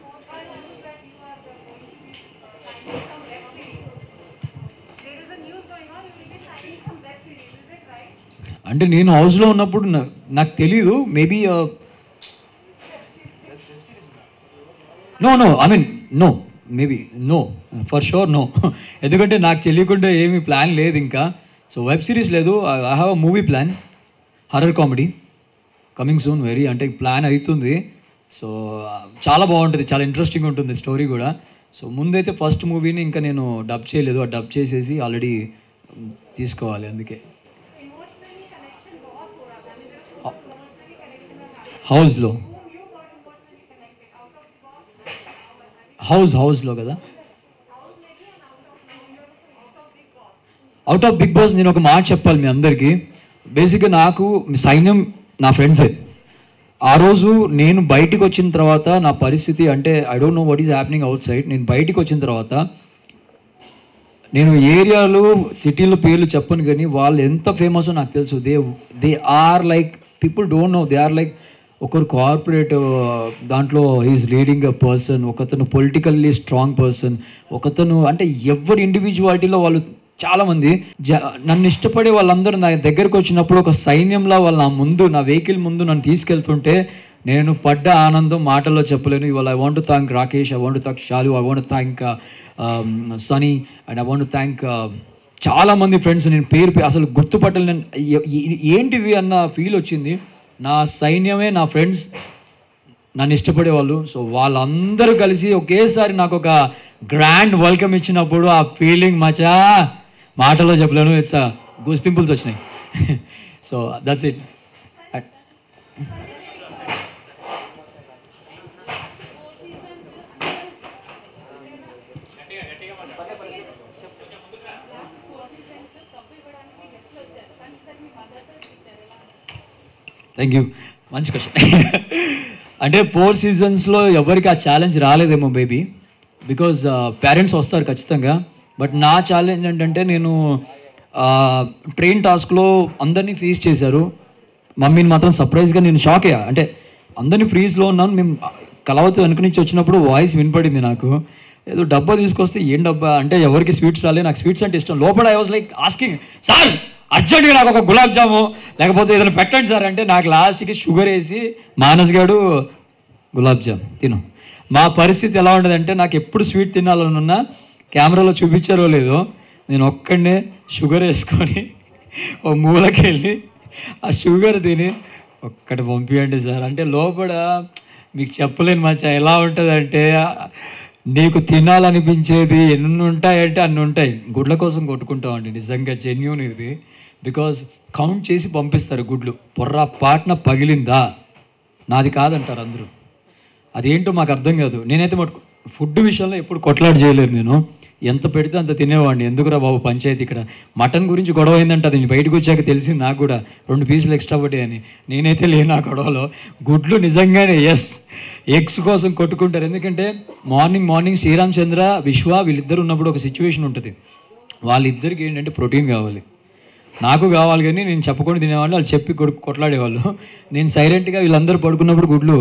అంటే నేను హౌస్లో ఉన్నప్పుడు నా- నాకు తెలీదు maybe no no I mean no maybe no for sure no ఎందుకంటే నాకు తెలియకుండా ఏమీ ప్లాన్ లేదు ఇంకా సో వెబ్ సిరీస్ లేదు I have a movie plan horror comedy coming soon very అంటే ప్లాన్ అవుతుంది సో చాలా బాగుంటుంది చాలా ఇంట్రెస్టింగ్ ఉంటుంది స్టోరీ కూడా సో ముందైతే ఫస్ట్ మూవీని ఇంకా నేను డబ్ చేయలేదు ఆ డబ్ చేసేసి ఆల్రెడీ తీసుకోవాలి అందుకే హౌస్లో హౌస్ హౌస్లో కదా అవుట్ ఆఫ్ బిగ్ బాస్ నేను ఒక మాట చెప్పాలి మీ అందరికీ బేసిక్గా నాకు సైన్యం నా ఫ్రెండ్సే ఆ రోజు నేను బయటికి వచ్చిన తర్వాత నా పరిస్థితి అంటే I don't know what is happening outside నేను బయటికి వచ్చిన తర్వాత నేను ఏరియాలు సిటీలో పేర్లు చెప్పను కానీ వాళ్ళు ఎంత ఫేమస్ నాకు తెలుసు they they are like people don't know they are like ఒకరు కార్పొరేట్ దాంట్లో ఈజ్ లీడింగ్ అ పర్సన్ ఒకతను పొలిటికల్లీ స్ట్రాంగ్ పర్సన్ ఒకతను అంటే ఎవరి ఇండివిజువాలిటీలో వాళ్ళు చాలామంది జ నన్ను ఇష్టపడే వాళ్ళందరూ నా దగ్గరకు వచ్చినప్పుడు ఒక సైన్యంలో వాళ్ళ నా ముందు నా వెహికల్ ముందు నన్ను తీసుకెళ్తుంటే నేను పడ్డ ఆనందం మాటల్లో చెప్పలేను ఇవాళ I want thank Rakesh I want thank Shalu I want thank Sunny and I want thank చాలా మంది ఫ్రెండ్స్ నేను పేరు పే- అసలు గుర్తుపట్టలేను ఏ- ఏ- ఏంటిది అన్న ఫీల్ వచ్చింది నా సైన్యమే నా ఫ్రెండ్స్ నన్ను ఇష్టపడేవాళ్ళు సో వాళ్ళందరూ కలిసి ఒకేసారి నాకు ఒక గ్రాండ్ వెల్కమ్ ఇచ్చినప్పుడు ఆ ఫీలింగ్ మచా మాటలో చెప్పలేను ఇట్స్ గూస్ పింపుల్స్ వచ్చినాయి so that's it thank you మంచి క్వశ్చన్ అంటే ఫోర్ సీజన్స్లో ఎవరికి ఆ ఛాలెంజ్ రాలేదేమో బేబీ బికాజ్ పేరెంట్స్ వస్తారు ఖచ్చితంగా బట్ నా ఛాలెంజ్ ఏంటంటే నేను ట్రైన్ టాస్క్లో అందరినీ ఫేస్ చేశారు మమ్మీని మాత్రం సర్ప్రైజ్గా నేను షాక్ అయ్యా అంటే అందరినీ ఫ్రీజ్లో ఉన్నాను మేము కలవతు వెనక నుంచి వచ్చినప్పుడు వాయిస్ వినపడింది నాకు ఏదో డబ్బా తీసుకొస్తే ఏం డబ్బా అంటే ఎవరికి స్వీట్స్ రాలే నాకు స్వీట్స్ అంటే ఇష్టం లోపల I was like asking sir అర్జెంట్గా నాకు ఒక గులాబ్ జాము లేకపోతే ఏదైనా పెట్టండి సార్ అంటే నాకు లాస్ట్కి షుగర్ వేసి మానస్ గాడు గులాబ్ జామ్ తిను మా పరిస్థితి ఎలా ఉండదంటే నాకు ఎప్పుడు స్వీట్ తినాలని ఉన్నా కెమెరాలో చూపించారో లేదో నేను ఒక్కడనే షుగర్ వేసుకొని ఓ మూలకి వెళ్ళి ఆ షుగర్ తిని ఒక్కటి పంపించండి సార్ అంటే లోపల మీకు చెప్పలేను మచ్చా ఎలా ఉంటుందంటే నీకు తినాలనిపించేది ఎన్ని ఉంటాయంటే అన్ని ఉంటాయి గుడ్ల కోసం కొట్టుకుంటామండి నిజంగా జెన్యున్ ఇది బికాజ్ కౌంట్ చేసి పంపిస్తారు గుడ్లు పొర్రా పాట్న పగిలిందా నాది కాదంటారు అందరూ అదేంటో మాకు అర్థం కాదు నేనైతే మటుకు ఫుడ్ విషయంలో ఎప్పుడు కొట్లాట చేయలేదు నేను ఎంత పెడితే అంత తినేవాడిని ఎందుకురా బాబు పంచాయతీ ఇక్కడ మటన్ గురించి గొడవ అయిందంటే అది బయటకు వచ్చాక తెలిసింది నాకు కూడా రెండు పీసులు ఎక్స్ట్రా పడ్డాయి అని నేనైతే లేను ఆ గొడవలో గుడ్లు నిజంగానే ఎస్ ఎగ్స్ కోసం కొట్టుకుంటారు ఎందుకంటే మార్నింగ్ మార్నింగ్ శ్రీరామ్ చంద్ర విశ్వ వీళ్ళిద్దరు ఉన్నప్పుడు ఒక సిచ్యువేషన్ ఉంటుంది వాళ్ళిద్దరికి ఏంటంటే ప్రోటీన్ కావాలి నాకు కావాలి కానీ నేను చెప్పకుండా తినేవాళ్ళు వాళ్ళు చెప్పి కొడు కొట్లాడేవాళ్ళు నేను సైలెంట్గా వీళ్ళందరూ పడుకున్నప్పుడు గుడ్లు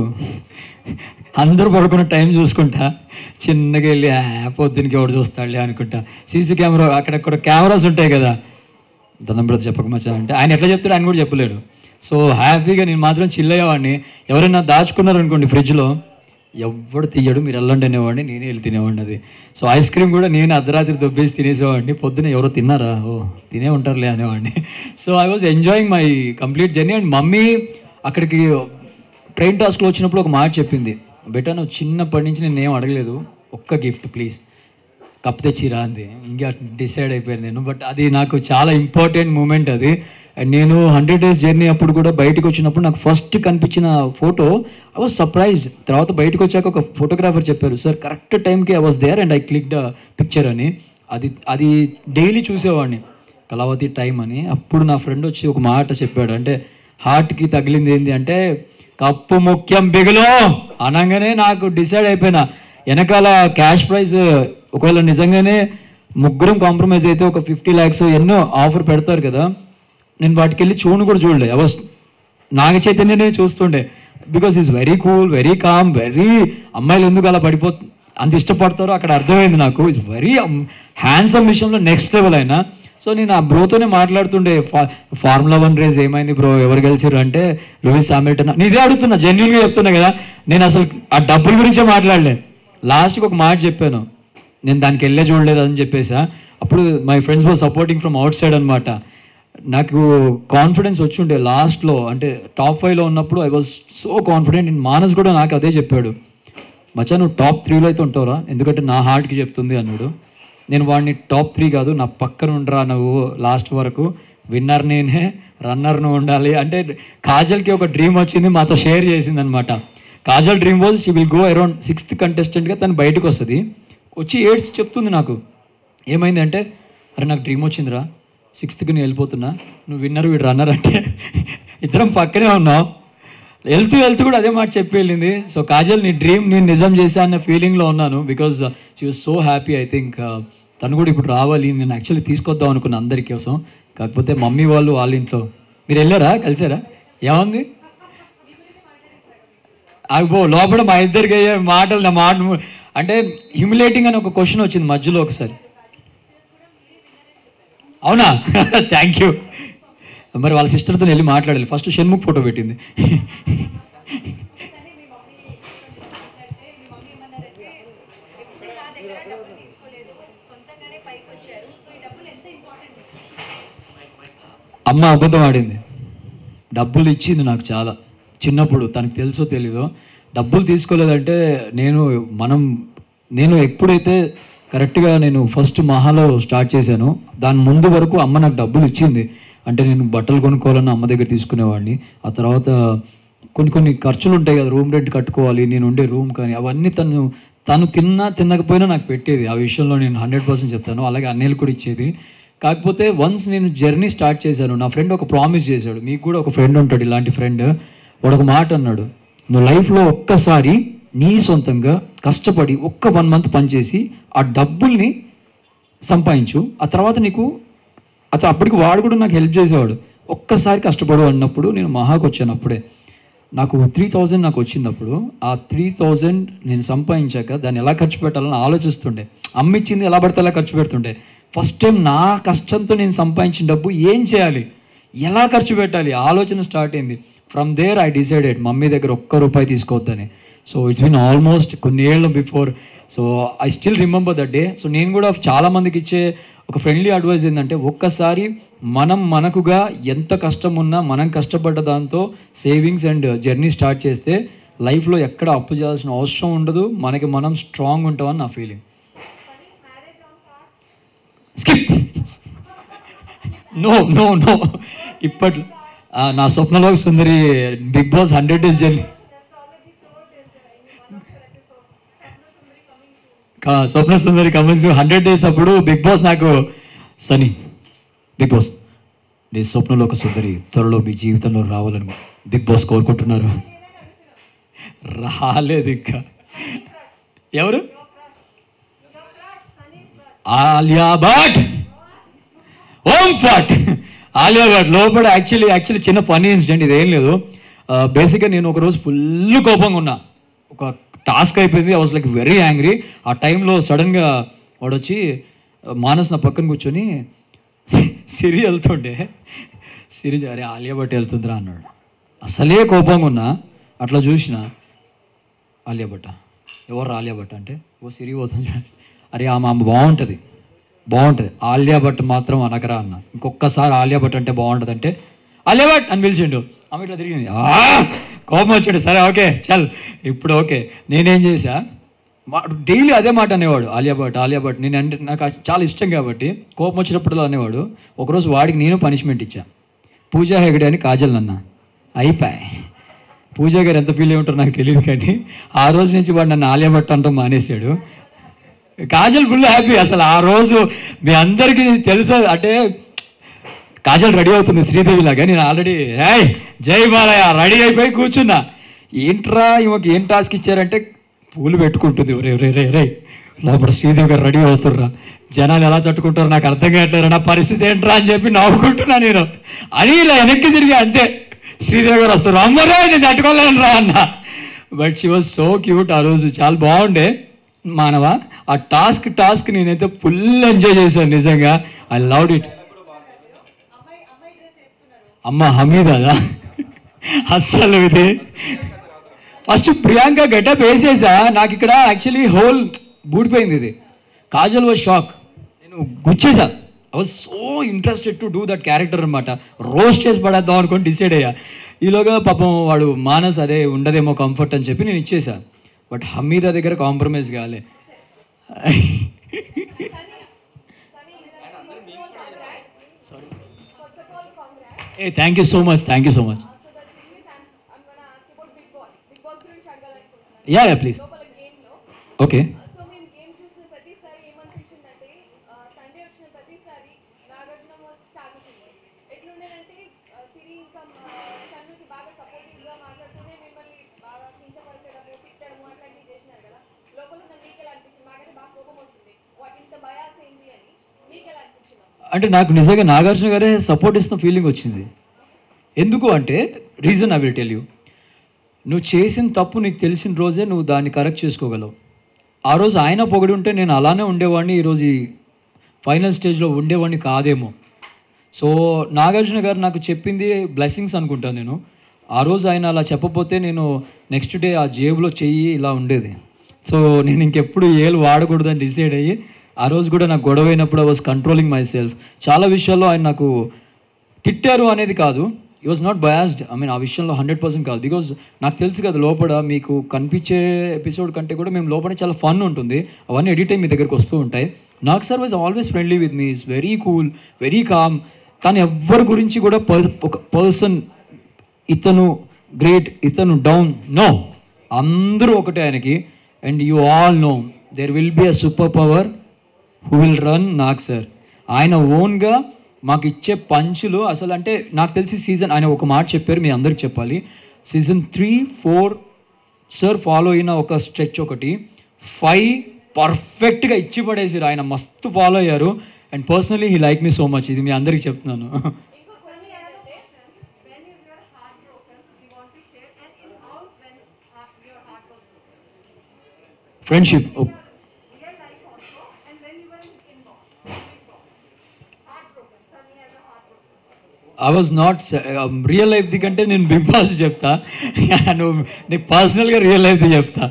అందరూ పడుకున్న టైం చూసుకుంటా చిన్నగా వెళ్ళి "ఆ, పొద్దునకి ఎవడు చూస్తాడులే అనుకుంటా సీసీ కెమెరా అక్కడక్కడ కెమెరాస్ ఉంటాయి కదా దండం బ్రత చెప్పక మచ్చా అంటే ఆయన ఎట్లా చెప్తాడు ఆయన కూడా చెప్పలేడు సో హ్యాపీగా నేను మాత్రం చిల్ అయ్యేవాడిని ఎవరైనా దాచుకున్నారు అనుకోండి ఫ్రిడ్జ్లో ఎవడు తీయడు మీరు వెళ్ళండి అనేవాడిని నేనే వెళ్ళి తినేవాడిని అది సో ఐస్ క్రీమ్ కూడా నేను అర్ధరాత్రి దొబ్బేసి తినేసేవాడిని పొద్దున ఎవరో తిన్నారా ఓ తినే ఉంటారులే అనేవాడిని so I was enjoying my complete journey and mummy అక్కడికి ట్రైన్ టాస్క్లో వచ్చినప్పుడు ఒక మాట చెప్పింది బెటా నువ్వు చిన్నప్పటి నుంచి నేను ఏం అడగలేదు ఒక్క గిఫ్ట్ ప్లీజ్ కప్ తెచ్చిరా అంది ఇంకా డిసైడ్ అయిపోయాను నేను బట్ అది నాకు చాలా ఇంపార్టెంట్ మూమెంట్ అది అండ్ నేను హండ్రెడ్ డేస్ జర్నీ అప్పుడు కూడా బయటకు వచ్చినప్పుడు నాకు ఫస్ట్ కనిపించిన ఫోటో ఐ వాజ్ సర్ప్రైజ్డ్ తర్వాత బయటకు వచ్చాక ఒక ఫోటోగ్రాఫర్ చెప్పారు సార్ కరెక్ట్ టైంకి I was there and I click the picture అని అది అది డైలీ చూసేవాడిని కళావతి టైం అని అప్పుడు నా ఫ్రెండ్ వచ్చి ఒక మాట చెప్పాడు అంటే హార్ట్కి తగిలింది ఏంటి అంటే కప్పు ముఖ్యం బిగులో అనగానే నాకు డిసైడ్ అయిపోయినా వెనకాల క్యాష్ ప్రైజ్ ఒకవేళ నిజంగానే ముగ్గురం కాంప్రమైజ్ అయితే ఒక ఫిఫ్టీ ల్యాక్స్ ఎన్నో ఆఫర్ పెడతారు కదా నేను వాటికి వెళ్ళి చూడను కూడా చూడలే అవ నాగ చైతన్యనే చూస్తుండే because is very cool very calm very అమ్మాయిలు ఎందుకు అలా పడిపో అంత ఇష్టపడతారో అక్కడ అర్థమైంది నాకు ఇస్ వెరీ హ్యాండ్సమ్ విషయంలో నెక్స్ట్ లెవెల్ అయినా సో నేను ఆ బ్రోతోనే మాట్లాడుతుండే ఫా ఫార్ములా వన్ రేస్ ఏమైంది బ్రో ఎవరు గెలిచారు అంటే లూయిస్ హామిల్టన్ నేను ఇదే అడుగుతున్నా జెన్యున్గా చెప్తున్నా కదా నేను అసలు ఆ డబ్బుల గురించే మాట్లాడలే లాస్ట్కి ఒక మాట చెప్పాను నేను దానికి వెళ్ళే చూడలేదు అని చెప్పేసా అప్పుడు my friends were supporting from outside అనమాట నాకు కాన్ఫిడెన్స్ వచ్చిండే లాస్ట్లో అంటే టాప్ ఫైవ్లో ఉన్నప్పుడు I was so confident in Manas కూడా నాకు అదే చెప్పాడు మచ్చా నువ్వు టాప్ త్రీలో అయితే ఉంటావురా ఎందుకంటే నా హార్ట్కి చెప్తుంది అన్నాడు నేను వాడిని టాప్ త్రీ కాదు నా పక్కన ఉండరా నువ్వు లాస్ట్ వరకు విన్నర్ నేనే రన్నర్ నువ్వు ఉండాలి అంటే కాజల్కి ఒక డ్రీమ్ వచ్చింది మాతో షేర్ చేసింది అనమాట Kajal dream was she will go around sixth కంటెస్టెంట్గా తను బయటకు వస్తుంది వచ్చి ఎయిడ్స్ చెప్తుంది నాకు ఏమైంది అంటే అరే నాకు డ్రీమ్ వచ్చిందిరా సిక్స్త్కి నేను వెళ్ళిపోతున్నా నువ్వు విన్నర్ వీడు రన్నర్ అంటే ఇద్దరం పక్కనే ఉన్నాం వెళ్తూ వెళ్తూ కూడా అదే మాట చెప్పి వెళ్ళింది సో కాజల్ నీ డ్రీమ్ నేను నిజం చేశా అన్న ఫీలింగ్లో ఉన్నాను because she was so happy I think తను కూడా ఇప్పుడు రావాలి నేను యాక్చువల్లీ తీసుకొద్దాం అనుకున్నా అందరి కోసం కాకపోతే మమ్మీ వాళ్ళు వాళ్ళ ఇంట్లో మీరు వెళ్ళారా కలిసారా ఏముంది అబ్బో లోపల మా ఇద్దరికి అయ్యే మాటలు నా మాట అంటే హ్యూమిలేటింగ్ అని ఒక క్వశ్చన్ వచ్చింది మధ్యలో ఒకసారి అవునా థ్యాంక్ యూ మరి వాళ్ళ సిస్టర్తో వెళ్ళి మాట్లాడాలి ఫస్ట్ షణ్ముఖ్ ఫోటో పెట్టింది ఎప్పుడు నా దగ్గర డబ్బులు తీసుకోలేదు సొంతంగానే పైకి వచ్చారు సో ఈ డబ్బులు ఎంత ఇంపార్టెంట్ అమ్మ అబద్ధం ఆడింది డబ్బులు ఇచ్చింది నాకు చాలా చిన్నప్పుడు తనకు తెలుసో తెలీదో డబ్బులు తీసుకోలేదంటే నేను మనం నేను ఎప్పుడైతే కరెక్ట్గా నేను ఫస్ట్ మహాలో స్టార్ట్ చేశాను దాని ముందు వరకు అమ్మ నాకు డబ్బులు ఇచ్చింది అంటే నేను బట్టలు కొనుక్కోవాలని అమ్మ దగ్గర తీసుకునేవాడిని ఆ తర్వాత కొన్ని కొన్ని ఖర్చులు ఉంటాయి కదా రూమ్ రెంట్ కట్టుకోవాలి నేను ఉండే రూమ్ కానీ అవన్నీ తను తను తిన్నా తినకపోయినా నాకు పెట్టేది ఆ విషయంలో నేను హండ్రెడ్ పర్సెంట్ చెప్తాను అలాగే అన్నయ్యలు కూడా ఇచ్చేది కాకపోతే వన్స్ నేను జర్నీ స్టార్ట్ చేశాను నా ఫ్రెండ్ ఒక ప్రామిస్ చేశాడు మీకు కూడా ఒక ఫ్రెండ్ ఉంటాడు ఇలాంటి ఫ్రెండ్ వాడు ఒక మాట అన్నాడు నువ్వు లైఫ్లో ఒక్కసారి నీ సొంతంగా కష్టపడి ఒక్క వన్ మంత్ పనిచేసి ఆ డబ్బుల్ని సంపాదించు ఆ తర్వాత నీకు అతను అప్పటికి వాడు కూడా నాకు హెల్ప్ చేసేవాడు ఒక్కసారి కష్టపడు అన్నప్పుడు నేను మహాకు వచ్చాను అప్పుడే నాకు త్రీ థౌజండ్ నాకు వచ్చినప్పుడు ఆ త్రీ థౌజండ్ నేను సంపాదించాక దాన్ని ఎలా ఖర్చు పెట్టాలని ఆలోచిస్తుండే అమ్మ ఇచ్చింది ఎలా పడితే అలా ఖర్చు పెడుతుండే ఫస్ట్ టైం నా కష్టంతో నేను సంపాదించిన డబ్బు ఏం చేయాలి ఎలా ఖర్చు పెట్టాలి ఆలోచన స్టార్ట్ అయింది from there I decided mummy దగ్గర ఒక్క రూపాయి తీసుకోవద్దని సో ఇట్స్ బిన్ ఆల్మోస్ట్ కొన్ని ఏళ్ళు before so I still remember that day so నేను కూడా చాలా మందికి ఇచ్చే ఒక ఫ్రెండ్లీ అడ్వైస్ ఏంటంటే ఒక్కసారి మనం మనకుగా ఎంత కష్టం ఉన్నా మనం కష్టపడ్డ దాంతో సేవింగ్స్ అండ్ జర్నీ స్టార్ట్ చేస్తే లైఫ్లో ఎక్కడ అప్పు చేయాల్సిన అవసరం ఉండదు మనకి మనం స్ట్రాంగ్ ఉంటామని నా feeling skip no no no ఇప్పటి ఆ, నా స్వప్నలో సుందరి Bigg Boss hundred days journey కా- Swapna Sundari comings hundred days అప్పుడు బిగ్ బాస్ నాకు సనీ బిగ్ బాస్ నీ స్వప్నంలో ఒక సుందరి త్వరలో మీ జీవితంలో రావాలని బిగ్ బాస్ కోరుకుంటున్నారు రాలేదు ఇంకా ఎవరు ఆలియా భట్ ఓం ఫట్ ఆలియా భట్ లోపల యాక్చువల్లీ యాక్చువల్లీ చిన్న ఫనీ ఇన్సిడెంట్ ఇదేం లేదు బేసిక్గా నేను ఒకరోజు ఫుల్ కోపంగా ఉన్నా ఒక టాస్క్ అయిపోయింది I was like very angry ఆ టైంలో సడన్గా వాడు వచ్చి ఆ, మానస్ నా పక్కన కూర్చొని సిరి వెళ్తుండే సిరి అరే ఆలియా భట్ వెళ్తుందిరా అన్నాడు అసలే కోపంగా ఉన్నా అట్లా చూసిన ఆలియా భట్ ఎవరు ఆలియా భట్ అంటే ఓ సిరి పోతుంది చూడండి. అరే ఆమె ఆమె బాగుంటుంది బాగుంటుంది ఆలియా భట్ మాత్రం అనకరా అన్న ఇంకొకసారి ఆలియా భట్ అంటే బాగుంటుంది అంటే ఆలియా భట్ అని పిలిచిండు ఆమె ఇట్లా తిరిగింది "ఆ!" కోపం వచ్చాడు సరే ఓకే చల్ ఇప్పుడు ఓకే నేనేం చేశా డైలీ అదే మాట అనేవాడు ఆలియా భట్ ఆలియా భట్ నేను అంటే నాకు అది చాలా ఇష్టం కాబట్టి కోపం వచ్చినప్పుడు అనేవాడు ఒకరోజు వాడికి నేను పనిష్మెంట్ ఇచ్చా పూజా హెగడే అని కాజల్ నన్న అయిపోయి పూజా గారు ఎంత ఫీల్ అయి ఉంటారో నాకు తెలియదు కానీ ఆ రోజు నుంచి వాడు నన్ను ఆలియా భట్ అంటాం మానేశాడు కాజల్ ఫుల్ హ్యాపీ అసలు ఆ రోజు మీ అందరికీ తెలుసు అంటే కాజల్ రెడీ అవుతుంది శ్రీదేవి లాగా నేను ఆల్రెడీ హేయ్ జై బాలయ్య రెడీ అయిపోయి కూర్చున్నా ఏంట్రా ఈమెకి ఏం టాస్క్ ఇచ్చారంటే పూలు పెట్టుకుంటుంది రే రే రే రే లోపల శ్రీదేవి గారు రెడీ అవుతుర్రా జనాలు ఎలా తట్టుకుంటారో నాకు అర్థం కావట్లేదు నా పరిస్థితి ఏంట్రా అని చెప్పి నవ్వుకుంటున్నా నేను అని ఇలా వెనక్కి తిరిగి అంతే శ్రీదేవి గారు వస్తారు అమ్మరే నేను తట్టుకోలేను రా అన్న but she was so cute ఆ రోజు చాలా బాగుండే మానవ ఆ టాస్క్ టాస్క్ నేనైతే ఫుల్ ఎంజాయ్ చేశాను నిజంగా ఐ లవ్ ఇట్ అమ్మ హమీదాదా అస్సలు ఇది ఫస్ట్ ప్రియాంక గెటప్ వేసేసా నాకు ఇక్కడ యాక్చువల్లీ హోల్ బూడిపోయింది ఇది కాజల్ వాజ్ షాక్ నేను గుచ్చేసా I was so interested to do that character అనమాట రోస్ట్ చేసి పడేద్దాం అనుకొని డిసైడ్ అయ్యా ఈలోగా పాపం వాడు మానస్ అదే ఉండదేమో కంఫర్ట్ అని చెప్పి నేను ఇచ్చేసా బట్ హమీదా దగ్గర కాంప్రమైజ్ కాలే ఏ thank you so much thank you so much ya ya please okay so మేము గేమ్ చూసిన ప్రతిసారి ఏమనిపించిందంటే సండే వచ్చిన ప్రతిసారి నాగార్జున వాస్ తాగుతుంది ఎట్లుండేదంటే సిరి ఇంకా షన్నుకి బాగా సపోర్టివ్గా మాట్లాడుతూనే మిమ్మల్ని బాగా కించపరచడము తిట్టడము అట్లాంటివి చేసినారు కదా లోపల ఉన్న మీకు ఎలా అనిపించింది మాకైతే బాగా కోపం వస్తుంది వాటి ఇంత బయాస్ ఏంటి అని మీకు ఎలా అనిపించింది అంటే నాకు నిజంగా నాగార్జున గారే సపోర్ట్ ఇస్తున్న ఫీలింగ్ వచ్చింది ఎందుకు అంటే reason I will tell you నువ్వు చేసిన తప్పు నీకు తెలిసిన రోజే నువ్వు దాన్ని కరెక్ట్ చేసుకోగలవు ఆ రోజు ఆయన పొగిడి ఉంటే నేను అలానే ఉండేవాడిని ఈరోజు ఈ ఫైనల్ స్టేజ్లో ఉండేవాడిని కాదేమో సో నాగార్జున గారు నాకు చెప్పింది బ్లెస్సింగ్స్ అనుకుంటాను నేను ఆ రోజు ఆయన అలా చెప్పపోతే నేను నెక్స్ట్ డే ఆ జేబులో చెయ్యి ఇలా ఉండేది సో నేను ఇంకెప్పుడు ఏలు వాడకూడదని డిసైడ్ అయ్యి ఆ రోజు కూడా నాకు గొడవ అయినప్పుడు I was controlling myself చాలా విషయాల్లో ఆయన నాకు తిట్టారు అనేది కాదు he was not biased I mean ఆ విషయంలో హండ్రెడ్ పర్సెంట్ కాదు బికాజ్ నాకు తెలుసు కదా లోపల మీకు కనిపించే ఎపిసోడ్ కంటే కూడా మేము లోపల చాలా ఫన్ ఉంటుంది అవన్నీ ఎడిట్ అయ్యి మీ దగ్గరికి వస్తూ ఉంటాయి నాకు sir was always friendly with me is very cool very calm కానీ ఎవ్వరి గురించి కూడా పర్ ఒక పర్సన్ ఇతను గ్రేట్ ఇతను డౌన్ నో అందరూ ఒకటే ఆయనకి and you all know there will be a super power who will run Nag sir ఆయన ఓన్గా మాకు ఇచ్చే పంచులు అసలు అంటే నాకు తెలిసి సీజన్ ఆయన ఒక మాట చెప్పారు మీ అందరికి చెప్పాలి season three four sir follow అయిన ఒక స్ట్రెచ్ ఒకటి ఫైవ్ పర్ఫెక్ట్గా ఇచ్చి పడేసారు ఆయన మస్తు ఫాలో అయ్యారు and personally he like me so much ఇది మీ అందరికి చెప్తున్నాను ఇంకో క్వశ్చన్ ఏంటంటే when is your heart broken you want to share and in house when heart- your heart was broken friendship real life also and when you were in in box big box heartbroken Sunny has a heartbroken I was not real లైఫ్ది కంటే నేను big boss చెప్తా నువ్వు నీకు పర్సనల్గా real లైఫ్ది చెప్తా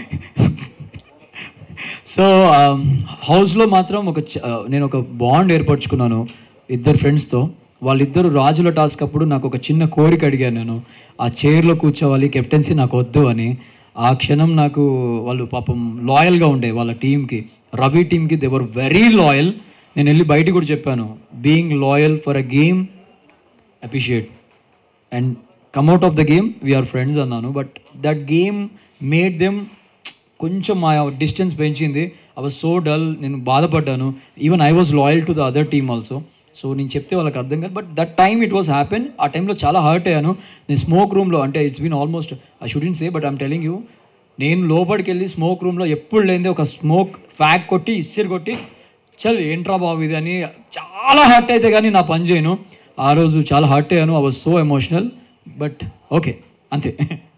so హౌస్లో మాత్రం ఒక చ- uh, నేను ఒక బాండ్ ఏర్పరచుకున్నాను ఇద్దరు ఫ్రెండ్స్తో వాళ్ళిద్దరు రాజుల టాస్క్ అప్పుడు నాకు ఒక చిన్న కోరిక అడిగాను నేను ఆ చైర్లో కూర్చోవాలి కెప్టెన్సీ నాకు వద్దు అని ఆ క్షణం నాకు వాళ్ళు పాపం లాయల్గా ఉండే వాళ్ళ టీంకి రవి టీంకి దేవర్ వెరీ లాయల్ నేను వెళ్ళి బయటికి కూడా చెప్పాను being loyal for a game appreciate and come out of the game we are friends అన్నాను but that game made them కొంచెం మా డిస్టెన్స్ పెంచింది ఐ వాజ్ సో డల్ నేను బాధపడ్డాను even I was loyal to the other team also so నేను చెప్తే వాళ్ళకి అర్థం కాదు but that time it was happen ఆ టైంలో చాలా హర్ట్ అయ్యాను నేను స్మోక్ రూమ్లో అంటే it's been almost I shouldn't say but I'm telling you నేను లోపలికి వెళ్ళి స్మోక్ రూమ్లో ఎప్పుడు లేనిదే ఒక స్మోక్ ఫ్యాక్ కొట్టి ఇస్సిరి కొట్టి చల్ ఏంట్రా బాబు ఇది అని చాలా హర్ట్ అయితే కానీ నా పని చేయను ఆ రోజు చాలా హర్ట్ అయ్యాను I was so emotional but okay అంతే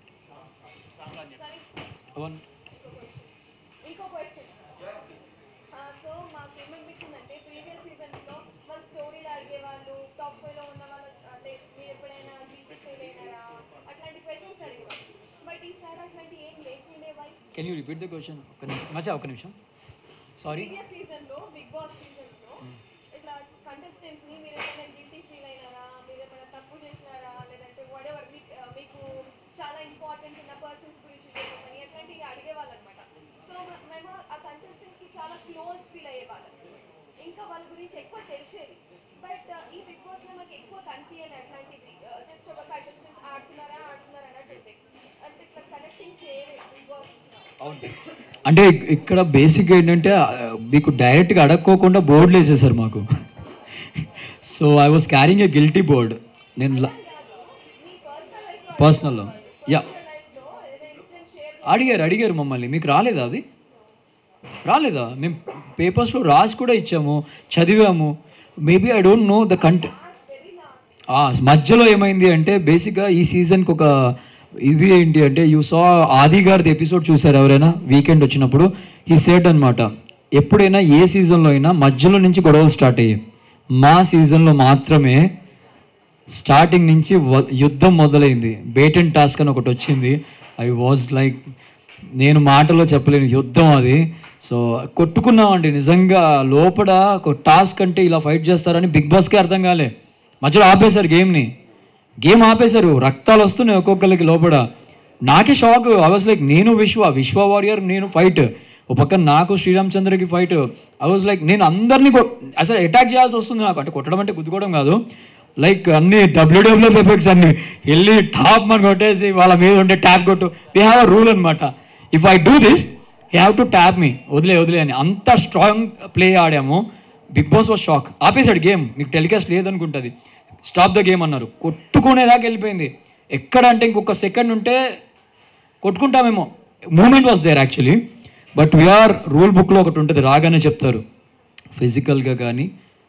ఇంకో క్వశ్చన్ సో మాకు ఏమనిపించిందంటే ప్రీవియస్ సీజన్స్ లో వాళ్ళు స్టోరీలు అడిగేవాళ్ళు టాప్ ఫైవ్ లో ఉన్న వాళ్ళ అంటే మీరు ఎప్పుడైనా గిఫ్ట్ ఫెయిల్ అయినారా అట్లాంటి క్వశ్చన్స్ అడిగేవాళ్ళు బట్ ఈసారి అట్లాంటి ఏం లేకుండే why can you repeat the question ఒక నిమిషం మచ్చా ఒక నిమిషం సారీ ప్రీవియస్ సీజన్ లో బిగ్ బాస్ సీజన్స్ లో ఇట్లా కంటెస్టెంట్స్ ని మీరు ఏమైనా గిల్టీ ఫీల్ అయినారా మీరు ఏమైనా తప్పు చేసినారా లేదంటే వాట్ ఎవర్ మీకు చాలా ఇంపార్టెంట్ ఉన్న పర్సన్స్ గురించి చెప్పమని అట్లాంటివి అడిగేవాళ్ళు అనమాట సో మేము ఆ కంటెస్టెంట్స్ కి చాలా క్లోజ్ ఫీల్ అయ్యేవాళ్ళం ఇంకా వాళ్ళ గురించి ఎక్కువ తెలిసేది బట్ ఈ బిగ్ బాస్ లో మాకు ఎక్కువ కనిపించాలి అట్లాంటివి జస్ట్ ఒక కంటెస్టెంట్స్ ఆడుతున్నారా ఆడుతున్నారా అన్నట్టు ఉంది అంటే ఇట్లా కనెక్టింగ్ చేయలేదు బిగ్ బాస్ అంటే ఇక్- ఇక్కడ బేసిక్ ఏంటంటే ఆ, మీకు డైరెక్ట్గా అడక్కోకుండా బోర్డులు వేసేసారు మాకు so I was carrying a guilty board నేను ల- మీ పర్సనల్ లైఫ్ పర్సనల్లో యా లైఫ్ లో ఏదైనా ఇన్సిడెంట్ షేర్ అడిగారు అడిగారు మమ్మల్ని మీకు రాలేదా అది రాలేదా మేము పేపర్స్లో రాసి కూడా ఇచ్చాము చదివాము maybe I don't know the కంట ఆ, మధ్యలో ఏమైంది అంటే బేసిక్గా ఈ సీజన్కి ఒక ఇది ఏంటి అంటే యూ సా ఆది గారిది ఎపిసోడ్ చూసారు ఎవరైనా వీకెండ్ వచ్చినప్పుడు ఈ సెట్ అనమాట ఎప్పుడైనా ఏ సీజన్లో అయినా మధ్యలో నుంచి గొడవలు స్టార్ట్ అయ్యాయి మా సీజన్లో మాత్రమే స్టార్టింగ్ నుంచి వ- యుద్ధం మొదలైంది బేటెన్ టాస్క్ అని ఒకటి వచ్చింది ఐ వాజ్ లైక్ నేను మాటలో చెప్పలేను యుద్ధం అది సో కొట్టుకున్నామండి నిజంగా లోపల ఒక టాస్క్ అంటే ఇలా ఫైట్ చేస్తారని బిగ్ బాస్కే అర్థం కాలే మధ్యలో ఆపేశారు గేమ్ని గేమ్ ఆపేశారు రక్తాలు వస్తున్నాయి ఒక్కొక్కరికి లోపల నాకే షాక్ ఐ వాజ్ లైక్ నేను విశ్వ విశ్వ వారియర్ నేను ఫైట్ ఒక పక్కన నాకు శ్రీరామచంద్రకి ఫైట్ ఐ వాజ్ లైక్ నేను అందరినీ కొ- అసలు అటాక్ చేయాల్సి వస్తుంది నాకు అంటే కొట్టడం అంటే గుద్దుకోవడం కాదు లైక్ అన్ని డబ్ల్యూడబ్ల్యూఎఫ్ ఎఫెక్ట్స్ అన్ని వెళ్ళి టాప్ మన కొట్టేసి వాళ్ళ మీద ఉండే ట్యాప్ కొట్టు వీ హ్యావ్ అ రూల్ అనమాట if I do this he have to tap me వదిలే వదిలే అని అంత స్ట్రాంగ్ ప్లే ఆడాము బిగ్ బాస్ వాజ్ షాక్ ఆపేశాడు గేమ్ మీకు టెలికాస్ట్ లేదనుకుంటుంది స్టాప్ ద గేమ్ అన్నారు కొట్టుకునేదాకా వెళ్ళిపోయింది ఎక్కడ అంటే ఇంకొక సెకండ్ ఉంటే కొట్టుకుంటామేమో moment was there actually but we are rule బుక్లో ఒకటి ఉంటుంది రాగానే చెప్తారు ఫిజికల్గా కానీ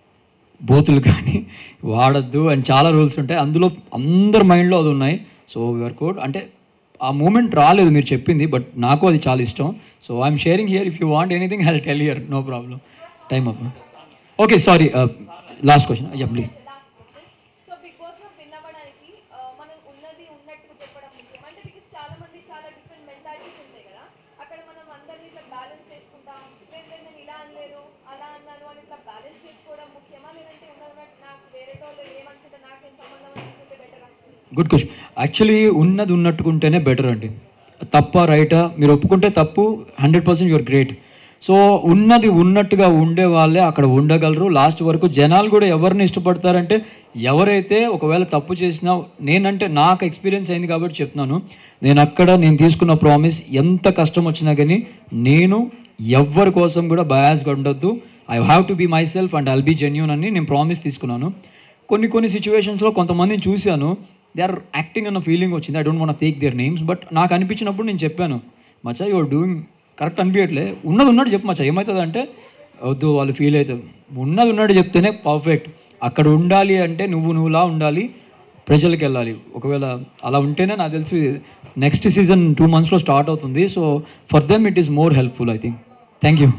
బూతులు కానీ వాడద్దు అండ్ చాలా రూల్స్ ఉంటాయి అందులో అందరి మైండ్లో అది ఉన్నాయి సో వీఆర్ కోడ్ అంటే ఆ మూమెంట్ రాలేదు మీరు చెప్పింది బట్ నాకు అది చాలా ఇష్టం so I'm sharing here if you want anything help tell here no problem time up okay sorry last question ya please last question so Bigg Boss లో విన్ అవ్వడానికి ఆ, మనం ఉన్నది ఉన్నట్టుగా చెప్పడం ముఖ్యం అంటే బికాస్ చాలా మంది చాలా డిఫరెంట్ మెంటాలిటీస్ ఉంటాయి కదా అక్కడ మనం అందరినీ ఇట్లా బ్యాలెన్స్ చేసుకుంటాం లేదు నేను ఇలా అనలేను అలా అన్నాను అని ఇట్లా బ్యాలెన్స్ చేసుకోవడం ముఖ్యమా లేదంటే ఉన్నది ఉన్నట్టు నాకు వేరే వాళ్ళు ఏమనుకుంటే నాకేం సంబంధం అనుకుంటే బెటరా గుడ్ క్వశ్చన్ యాక్చువల్లీ ఉన్నది ఉన్నట్టుకుంటేనే బెటర్ అండి తప్ప రైటా మీరు ఒప్పుకుంటే తప్పు hundred percent your great so ఉన్నది ఉన్నట్టుగా ఉండే వాళ్ళే అక్కడ ఉండగలరు లాస్ట్ వరకు జనాలు కూడా ఎవరిని ఇష్టపడతారంటే ఎవరైతే ఒకవేళ తప్పు చేసినా నేనంటే నాకు ఎక్స్పీరియన్స్ అయింది కాబట్టి చెప్తున్నాను నేను అక్కడ నేను తీసుకున్న ప్రామిస్ ఎంత కష్టం వచ్చినా కానీ నేను ఎవ్వరి కోసం కూడా బయాస్గా ఉండొద్దు I have to be myself and I'll be genuine అని నేను ప్రామిస్ తీసుకున్నాను కొన్ని కొన్ని సిచ్యువేషన్స్లో కొంతమందిని చూశాను దే ఆర్ యాక్టింగ్ అన్న ఫీలింగ్ వచ్చింది I don't want take their names but నాకు అనిపించినప్పుడు నేను చెప్పాను మచ్చా యువర్ డూయింగ్ కరెక్ట్ అనిపించట్లే ఉన్నది ఉన్నట్టు చెప్పు మచ్చా ఏమవుతుంది అంటే వద్దు వాళ్ళు ఫీల్ అవుతారు ఉన్నది ఉన్నట్టు చెప్తేనే పర్ఫెక్ట్ అక్కడ ఉండాలి అంటే నువ్వు నువ్వులా ఉండాలి ప్రజలకు వెళ్ళాలి ఒకవేళ అలా ఉంటేనే నాకు తెలిసి నెక్స్ట్ సీజన్ టూ మంత్స్లో స్టార్ట్ అవుతుంది so for them it is more helpful I think thank you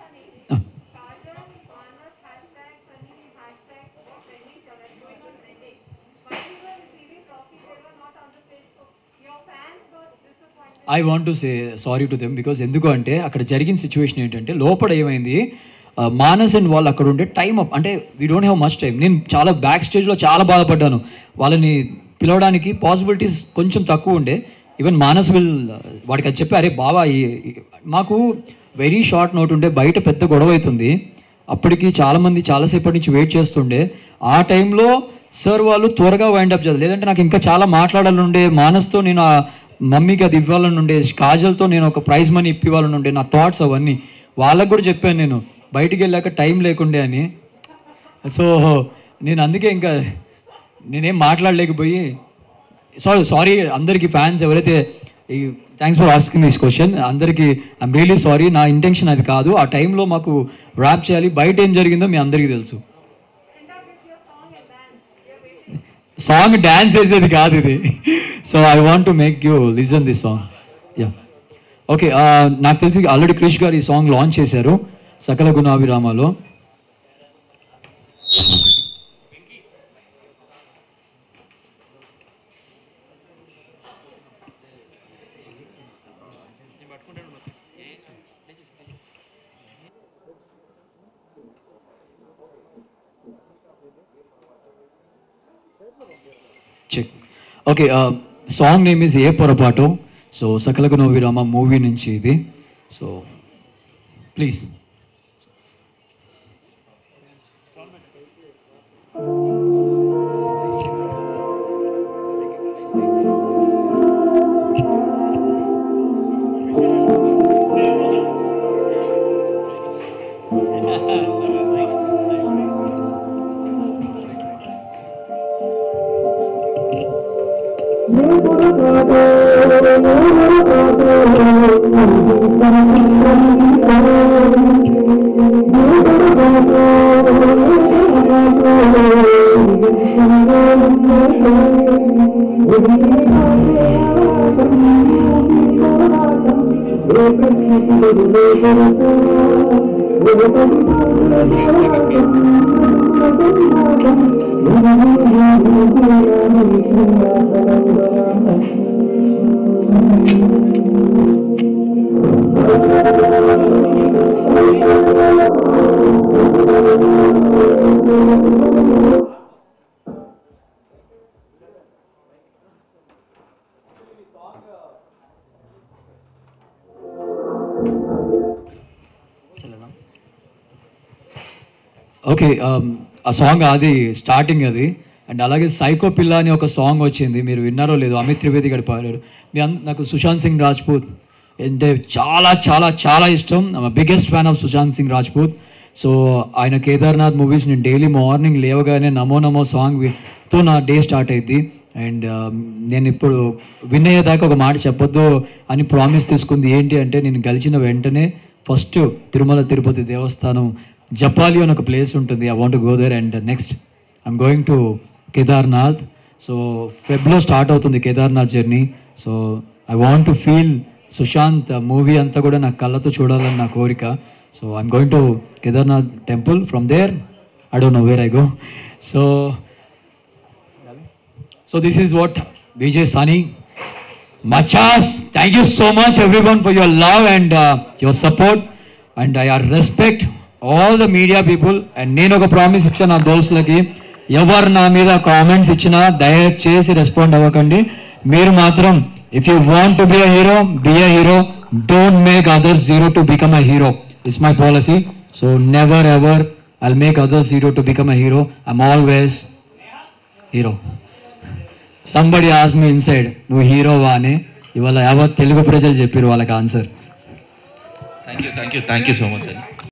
I want to say sorry to them because ఎందుకు అంటే అక్కడ జరిగిన సిచ్యువేషన్ ఏంటంటే లోపల ఏమైంది ఆ, మానస్ అండ్ వాళ్ళు అక్కడ ఉండే టైం అప్ అంటే we don't have much time నేను చాలా బ్యాక్ స్టేజ్లో చాలా బాధపడ్డాను వాళ్ళని పిలవడానికి పాసిబిలిటీస్ కొంచెం తక్కువ ఉండే ఈవెన్ మానస్ విల్ వాడికి అది చెప్పి అరే బావా ఈ- ఈ- మాకు వెరీ షార్ట్ నోట్ ఉండే బయట పెద్ద గొడవ అవుతుంది అప్పటికి చాలామంది చాలాసేపటి నుంచి వెయిట్ చేస్తుండే ఆ టైంలో సార్ వాళ్ళు త్వరగా వైండ్ అప్ చేయాలి లేదంటే నాకు ఇంకా చాలా మాట్లాడాలని ఉండే మానస్తో నేను ఆ మమ్మీకి అది ఇవ్వాలని ఉండే కాజల్తో నేను ఒక ప్రైజ్ మనీ ఇప్పివ్వాలని ఉండే నా థాట్స్ అవన్నీ వాళ్ళకు కూడా చెప్పాను నేను బయటికి వెళ్ళాక టైం లేకుండే అని సో నేను అందుకే ఇంకా నేనేం మాట్లాడలేకపోయి సారీ సారీ అందరికీ ఫ్యాన్స్ ఎవరైతే ఈ thanks for asking this question అందరికీ ఐమ్ రియలీ సారీ నా ఇంటెన్షన్ అది కాదు ఆ టైంలో మాకు ర్యాప్ చేయాలి బయట ఏం జరిగిందో మీ అందరికీ తెలుసు సాంగ్ డ్యాన్స్ చేసేది కాదు ఇది so I want to make you listen this song yeah okay నాకు తెలిసి ఆల్రెడీ క్రిష్ గారు ఈ సాంగ్ లాంచ్ చేశారు సకల గుణాభిరామాలో check okay song name is a పొరపాటు సో సకల గుణాభిరామ మూవీ నుంచి ఇది so please Thank you. Okay ఆ సాంగ్ అది స్టార్టింగ్ అది అండ్ అలాగే సైకో పిల్ల అని ఒక సాంగ్ వచ్చింది మీరు విన్నారో లేదో అమిత్ త్రివేది గారి పాడారు మీ అన్- నాకు సుశాంత్ సింగ్ రాజ్పూత్ అంటే చాలా చాలా చాలా ఇష్టం biggest fan of Sushant Singh Rajput so ఆయన కేదార్నాథ్ మూవీస్ నేను డైలీ మార్నింగ్ లేవగానే నమో నమో సాంగ్ వి- తో నా డే స్టార్ట్ అయింది అండ్ నేను ఇప్పుడు విన్ అయ్యేదాకా ఒక మాట చెప్పొద్దు అని ప్రామిస్ తీసుకుంది ఏంటి అంటే నేను గెలిచిన వెంటనే ఫస్ట్ తిరుమల తిరుపతి దేవస్థానం జపాలి అని ఒక ప్లేస్ ఉంటుంది I want go there and next I'm going to Kedarnath so ఫెబ్లో స్టార్ట్ అవుతుంది Kedarnath journey so I want to feel Sushant movie అంతా కూడా నా కళ్ళతో చూడాలని నా కోరిక so I'm going to Kedarnath temple from there I don't know where I go so so this is what Vijay Sunny Machas, thank you so much everyone for your love and uh, your support and I respect all the media people and నేను ఒక promise ఇచ్చాను నా దోస్తులకి ఎవరు నా మీద comments ఇచ్చినా దయచేసి respond అవ్వకండి మీరు మాత్రం if you want to be a hero be a hero don't make others zero to become a hero it's my policy so never ever I'll make others zero to become a hero I'm always hero somebody as me inside నువ్వు హీరోవా అని ఇవాళ యావత్ తెలుగు ప్రజలు చెప్పారు వాళ్ళకి answer thank you thank you thank you so much అండి